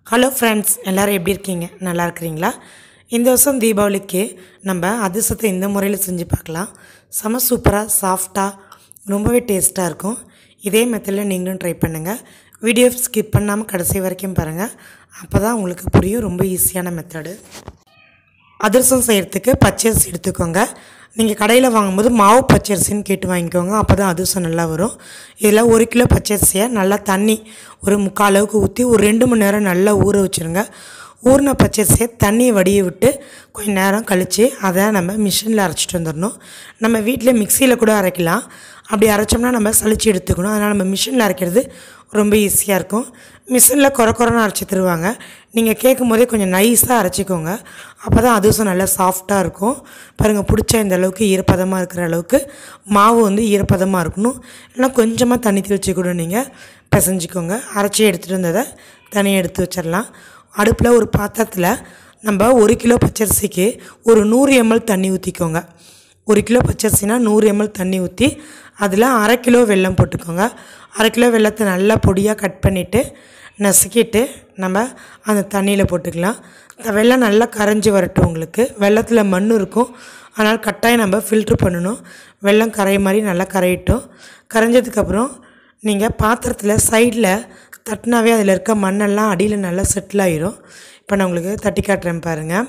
hello friends எல்லோரும் எப்படி இருக்கீங்க நல்லா இருக்கிறீங்களா இந்த வருஷம் தீபாவளிக்கு நம்ம அதிரசத்தை இந்த முறையில் செஞ்சு பார்க்கலாம் செம சூப்பராக சாஃப்டாக ரொம்பவே டேஸ்ட்டாக இருக்கும் இதே மெத்தடில் நீங்களும் ட்ரை பண்ணுங்கள் வீடியோ ஸ்கிப் பண்ணாமல் கடைசி வரைக்கும் பாருங்கள் அப்போ தான் உங்களுக்கு புரியும் ரொம்ப ஈஸியான மெத்தடு அதிரசம் செய்கிறதுக்கு பச்சரிசி எடுத்துக்கோங்க நீங்கள் கடையில் வாங்கும்போது மாவு பச்சரிசின்னு கேட்டு வாங்கிக்கோங்க அப்போ தான் அதிரசம் நல்லா வரும் இதில் ஒரு கிலோ பச்சரிசியை நல்லா தண்ணி ஒரு முக்கால் அளவுக்கு ஊற்றி ஒரு ரெண்டு மணி நேரம் நல்லா ஊற வச்சுருங்க ஊறின பச்சரிசியை தண்ணியை வடிய விட்டு கொஞ்சம் நேரம் கழித்து அதை நம்ம மிஷினில் அரைச்சிட்டு வந்துடணும் நம்ம வீட்டில் மிக்சியில் கூட அரைக்கலாம் அப்படி அரைச்சோம்னா நம்ம சளிச்சு எடுத்துக்கணும் அதனால் நம்ம மிஷினில் அரைக்கிறது ரொம்ப ஈஸியாக இருக்கும் மிஷினில் குறை குறைன்னு அரைச்சி தருவாங்க நீங்கள் கேட்கும் போதே கொஞ்சம் நைஸாக அரைச்சிக்கோங்க அப்போ தான் அதிரசம் நல்லா சாஃப்டாக இருக்கும் பாருங்கள் பிடிச்ச இந்த அளவுக்கு ஈரப்பதமாக இருக்கிற அளவுக்கு மாவு வந்து ஈரப்பதமாக இருக்கணும் இல்லைனா கொஞ்சமாக தண்ணி தெளித்து கூட நீங்கள் பிசைஞ்சிக்கோங்க அரைச்சி எடுத்துகிட்டு வந்ததை தனியாக எடுத்து வச்சிடலாம் அடுப்பில் ஒரு பாத்திரத்தில் நம்ம ஒரு கிலோ பச்சரிசிக்கு ஒரு நூறு எம்எல் தண்ணி ஊற்றிக்கோங்க ஒரு கிலோ பச்சரிசினா நூறு எம்எல் தண்ணி ஊற்றி அதில் அரை கிலோ வெல்லம் போட்டுக்கோங்க அரை கிலோ வெல்லத்தை நல்லா பொடியாக கட் பண்ணிவிட்டு நசுக்கிட்டு நம்ம அந்த தண்ணியில் போட்டுக்கலாம் இந்த வெல்லம் நல்லா கரைஞ்சி வரட்டும் உங்களுக்கு வெள்ளத்தில் மண் இருக்கும் அதனால் கட்டாயம் நம்ம ஃபில்ட்ரு பண்ணணும் வெல்லம் கரைய மாதிரி நல்லா கரையட்டும் கரைஞ்சதுக்கப்புறம் நீங்கள் பாத்திரத்தில் சைடில் தட்டினாவே அதில் இருக்க மண்ணெல்லாம் அடியில் நல்லா செட்டில் ஆயிரும் இப்போ நான் உங்களுக்கு தட்டி காட்டுறேன் பாருங்கள்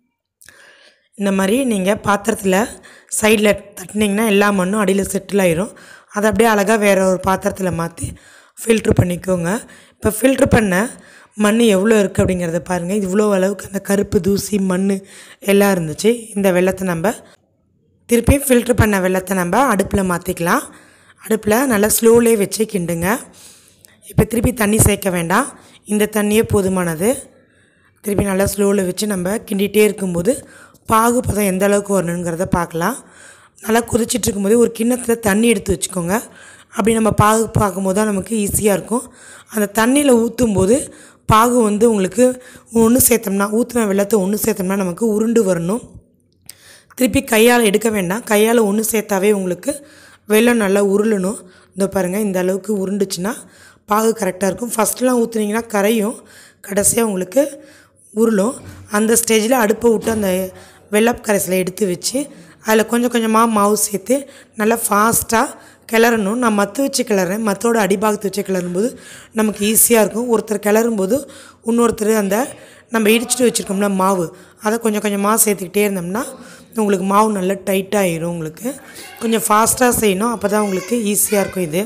இந்த மாதிரி நீங்கள் பாத்திரத்தில் சைடில் தட்டினீங்கன்னா எல்லா மண்ணும் அடியில் செட்டில் ஆயிரும் அதை அப்படியே அழகாக வேறு ஒரு பாத்திரத்தில் மாற்றி ஃபில்ட்ரு பண்ணிக்கோங்க இப்போ ஃபில்ட்ரு பண்ண மண் எவ்வளோ இருக்குது அப்படிங்கிறத பாருங்கள் இவ்வளோ அளவுக்கு அந்த கருப்பு தூசி மண் எல்லாம் இருந்துச்சு இந்த வெள்ளத்தை நம்ம திருப்பி ஃபில்ட்ரு பண்ண வெள்ளத்தை நம்ம அடுப்பில் மாற்றிக்கலாம் அடுப்பில் நல்லா ஸ்லோலே வச்சு கிண்டுங்க இப்போ திருப்பி தண்ணி சேர்க்க வேண்டாம் இந்த தண்ணியே போதுமானது திருப்பி நல்லா ஸ்லோவில் வச்சு நம்ம கிண்டிகிட்டே இருக்கும்போது பாகு பதம் எந்த அளவுக்கு வரணுங்கிறத பார்க்கலாம் நல்லா கொதிச்சிட்டு இருக்கும்போது ஒரு கிண்ணத்தில் தண்ணி எடுத்து வச்சுக்கோங்க அப்படி நம்ம பாகு பார்க்கும்போது தான் நமக்கு ஈஸியாக இருக்கும் அந்த தண்ணியில் ஊற்றும் போது பாகு வந்து உங்களுக்கு ஒன்று சேர்த்தோம்னா ஊற்றின வெள்ளத்தை ஒன்று சேர்த்தோம்னா நமக்கு உருண்டு வரணும் திருப்பி கையால் எடுக்க வேண்டாம் கையால் ஒன்று சேர்த்தாவே உங்களுக்கு வெள்ளம் நல்லா உருளணும் இந்த பாருங்கள் இந்த அளவுக்கு உருண்டுச்சுன்னா பாகு கரெக்டாக இருக்கும் ஃபஸ்ட்லாம் ஊற்றுனீங்கன்னா கரையும் கடைசியாக உங்களுக்கு உருளும் அந்த ஸ்டேஜில் அடுப்பை விட்டு அந்த வெள்ளப் கரைசலை எடுத்து வச்சு அதில் கொஞ்சம் கொஞ்சமாக மாவு சேர்த்து நல்லா ஃபாஸ்ட்டாக கிளறணும் நான் மற்ற வச்சு கிளறேன் மற்றோட அடிபாகத்தை வச்சு கிளறும்போது நமக்கு ஈஸியாக இருக்கும் ஒருத்தர் கிளறும்போது இன்னொருத்தர் அந்த நம்ம இடிச்சிட்டு வச்சுருக்கோம்ல மாவு அதை கொஞ்சம் கொஞ்சமாக சேர்த்துக்கிட்டே இருந்தோம்னா உங்களுக்கு மாவு நல்லா டைட்டாகிடும் உங்களுக்கு கொஞ்சம் ஃபாஸ்ட்டாக செய்யணும் அப்போ தான் உங்களுக்கு ஈஸியாக இருக்கும் இது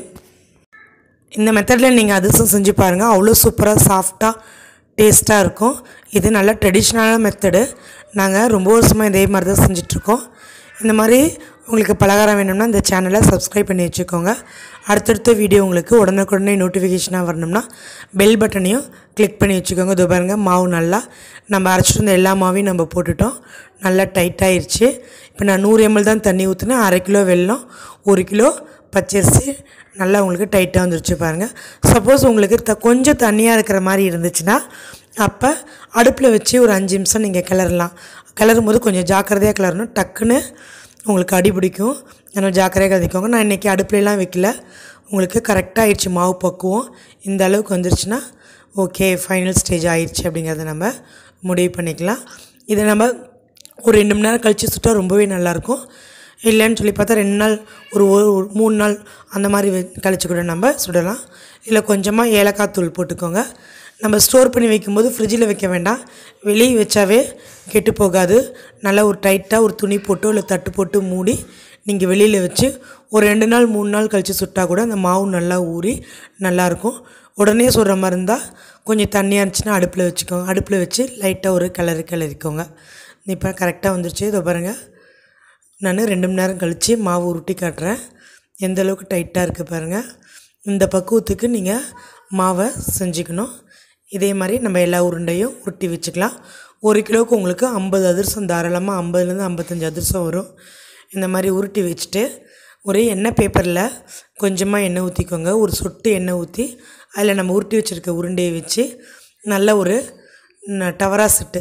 இந்த மெத்தடில் நீங்கள் அதிரசம் செஞ்சு பாருங்கள் அவ்வளோ சூப்பராக சாஃப்டாக டேஸ்ட்டாக இருக்கும் இது நல்ல ட்ரெடிஷ்னலான மெத்தடு நாங்கள் ரொம்ப வருஷமாக இதே மாதிரி தான் செஞ்சிட்ருக்கோம் இந்த மாதிரி உங்களுக்கு பலகாரம் வேணும்னா இந்த சேனலை சப்ஸ்கிரைப் பண்ணி வச்சுக்கோங்க அடுத்தடுத்த வீடியோ உங்களுக்கு உடனுக்குடனே நோட்டிஃபிகேஷனாக வரணும்னா பெல் பட்டனையும் கிளிக் பண்ணி வச்சுக்கோங்க இது பாருங்கள் மாவு நல்லா நம்ம அரைச்சிட்டு இருந்த எல்லா மாவையும் நம்ம போட்டுட்டோம் நல்லா டைட்டாகிருச்சு இப்போ நான் நூறு எம்எல் தான் தண்ணி ஊற்றினேன் அரை கிலோ வெல்லம் ஒரு கிலோ பச்சரிசி நல்லா உங்களுக்கு டைட்டாக வந்துருச்சு பாருங்கள் சப்போஸ் உங்களுக்கு த கொஞ்சம் தண்ணியாக இருக்கிற மாதிரி இருந்துச்சுன்னா அப்போ அடுப்பில் வச்சு ஒரு அஞ்சு நிமிஷம் நீங்கள் கிளறலாம் கிளறும் போது கொஞ்சம் ஜாக்கிரதையாக கிளறணும் டக்குன்னு உங்களுக்கு அடி பிடிக்கும் அதனால் ஜாக்கிரதையாக கிளறிக்கோங்க நான் இன்றைக்கி அடுப்புலலாம் வைக்கல உங்களுக்கு கரெக்டாக ஆயிடுச்சு மாவு பக்குவம் இந்த அளவுக்கு வந்துருச்சுன்னா ஓகே ஃபைனல் ஸ்டேஜ் ஆயிடுச்சு அப்படிங்கிறத நம்ம முடிவு பண்ணிக்கலாம் இதை நம்ம ஒரு ரெண்டு மணி நேரம் கழித்து சுட்டால் ரொம்பவே நல்லாயிருக்கும் இல்லைன்னு சொல்லி பார்த்தா ரெண்டு நாள் ஒரு ஒரு ஒரு மூணு நாள் அந்த மாதிரி வெ- கழிச்சு கூட நம்ம சுடலாம் இல்லை கொஞ்சமாக ஏலக்காய் தூள் போட்டுக்கோங்க நம்ம ஸ்டோர் பண்ணி வைக்கும்போது ஃப்ரிட்ஜில் வைக்க வேண்டாம் வெளியே வச்சாவே கெட்டு போகாது நல்லா ஒரு டைட்டாக ஒரு துணி போட்டு இல்லை தட்டு போட்டு மூடி நீங்கள் வெளியில் வச்சு ஒரு ரெண்டு நாள் மூணு நாள் கழித்து சுட்டால் கூட அந்த மாவு நல்லா ஊறி நல்லாயிருக்கும் உடனே சுடுற மாதிரி இருந்தால் கொஞ்சம் தண்ணியாக இருந்துச்சுன்னா அடுப்பில் வச்சுக்கோங்க அடுப்பில் வச்சு லைட்டாக ஒரு கிளறி கிளறிக்கோங்க இப்போ கரெக்டாக வந்துருச்சு இதோ பாருங்கள் நான் ரெண்டு மணி நேரம் கழித்து மாவு உருட்டி காட்டுறேன் எந்த அளவுக்கு டைட்டாக இருக்குது பாருங்கள் இந்த பக்குவத்துக்கு நீங்கள் மாவை செஞ்சுக்கணும் இதே மாதிரி நம்ம எல்லா உருண்டையும் உருட்டி வச்சுக்கலாம் ஒரு கிலோவுக்கு உங்களுக்கு ஐம்பது அதிரசம் தாராளமாக ஐம்பதுலேருந்து ஐம்பத்தஞ்சு அதிரசம் வரும் இந்த மாதிரி உருட்டி வச்சுட்டு ஒரு எண்ணெய் பேப்பரில் கொஞ்சமாக எண்ணெய் ஊற்றிக்கோங்க ஒரு சொட்டு எண்ணெய் ஊற்றி அதில் நம்ம உருட்டி வச்சுருக்க உருண்டையை வச்சு நல்ல ஒரு ந- டவரா செட்டு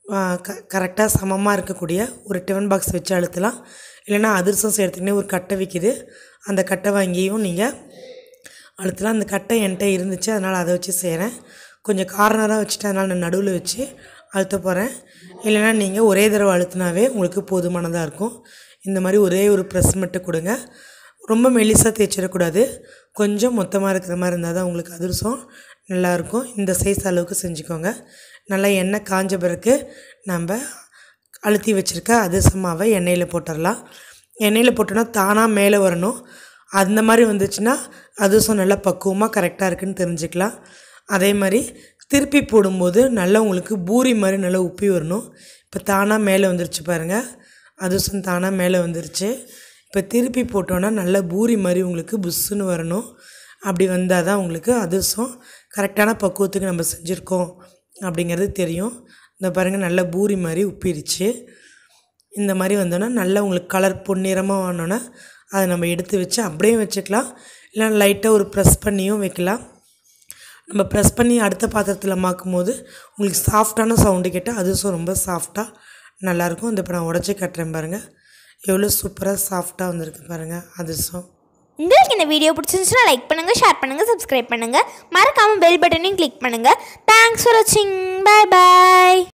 க கரெக்டாக சமமாக இருக்கக்கூடிய ஒரு டிஃபன் பாக்ஸ் வச்சு அழுத்தலாம் இல்லைன்னா அதிரசம் செய்கிறதுக்குனே ஒரு கட்டை விற்கிது அந்த கட்டை வாங்கியும் நீங்கள் அழுத்தலாம் அந்த கட்டை என்கிட்ட இருந்துச்சு அதனால் அதை வச்சு செய்கிறேன் கொஞ்சம் கார்னராக வச்சுட்டு அதனால் நான் நடுவில் வச்சு அழுத்த போகிறேன் இல்லைன்னா நீங்கள் ஒரே தடவை அழுத்தினாவே உங்களுக்கு போதுமானதாக இருக்கும் இந்த மாதிரி ஒரே ஒரு ப்ரெஸ் மட்டும் கொடுங்க ரொம்ப மெலிசாக தேய்ச்சிடக்கூடாது கொஞ்சம் மொத்தமாக இருக்கிற மாதிரி இருந்தால் தான் உங்களுக்கு அதிரசம் நல்லாயிருக்கும் இந்த சைஸ் அளவுக்கு செஞ்சுக்கோங்க நல்லா எண்ணெய் காஞ்ச பிறகு நம்ம அழுத்தி வச்சுருக்க அதிரச மாவை எண்ணெயில் போட்டுடலாம் எண்ணெயில் போட்டோன்னா தானாக மேலே வரணும் அந்த மாதிரி வந்துச்சுன்னா அதிரசம் நல்லா பக்குவமாக கரெக்டாக இருக்குன்னு தெரிஞ்சுக்கலாம் அதே மாதிரி திருப்பி போடும்போது நல்லா உங்களுக்கு பூரி மாதிரி நல்லா உப்பி வரணும் இப்போ தானாக மேலே வந்துருச்சு பாருங்கள் அதிரசம் தானாக மேலே வந்துருச்சு இப்போ திருப்பி போட்டோன்னா நல்லா பூரி மாதிரி உங்களுக்கு புஷ்ஷுன்னு வரணும் அப்படி வந்தால் தான் உங்களுக்கு அதிரசம் கரெக்டான பக்குவத்துக்கு நம்ம செஞ்சுருக்கோம் அப்படிங்கிறது தெரியும் இந்த பாருங்கள் நல்லா பூரி மாதிரி உப்பிருச்சு இந்த மாதிரி வந்தோன்னா நல்லா உங்களுக்கு கலர் பொன்னிறமாக வானோன்னா அதை நம்ம எடுத்து வச்சு அப்படியே வச்சுக்கலாம் இல்லை லைட்டாக ஒரு ப்ரெஸ் பண்ணியும் வைக்கலாம் நம்ம ப்ரெஸ் பண்ணி அடுத்த பாத்திரத்தில் மாக்கும் போது உங்களுக்கு சாஃப்டான சவுண்டு கேட்டால் அதிரசம் ரொம்ப சாஃப்டாக நல்லாயிருக்கும் இந்த இப்போ நான் உடச்சி கட்டுறேன் பாருங்கள் எவ்வளோ சூப்பராக சாஃப்டாக வந்திருக்கு பாருங்கள் அதிரசம் உங்களுக்கு இந்த வீடியோ பிடிச்சிருந்துச்சுன்னா லைக் பண்ணுங்கள் ஷேர் பண்ணுங்கள் சப்ஸ்கிரைப் பண்ணுங்கள் மறக்காமல் பெல் பட்டனையும் கிளிக் பண்ணுங்கள் தேங்க்ஸ் ஃபார் வாட்சிங் பை பாய்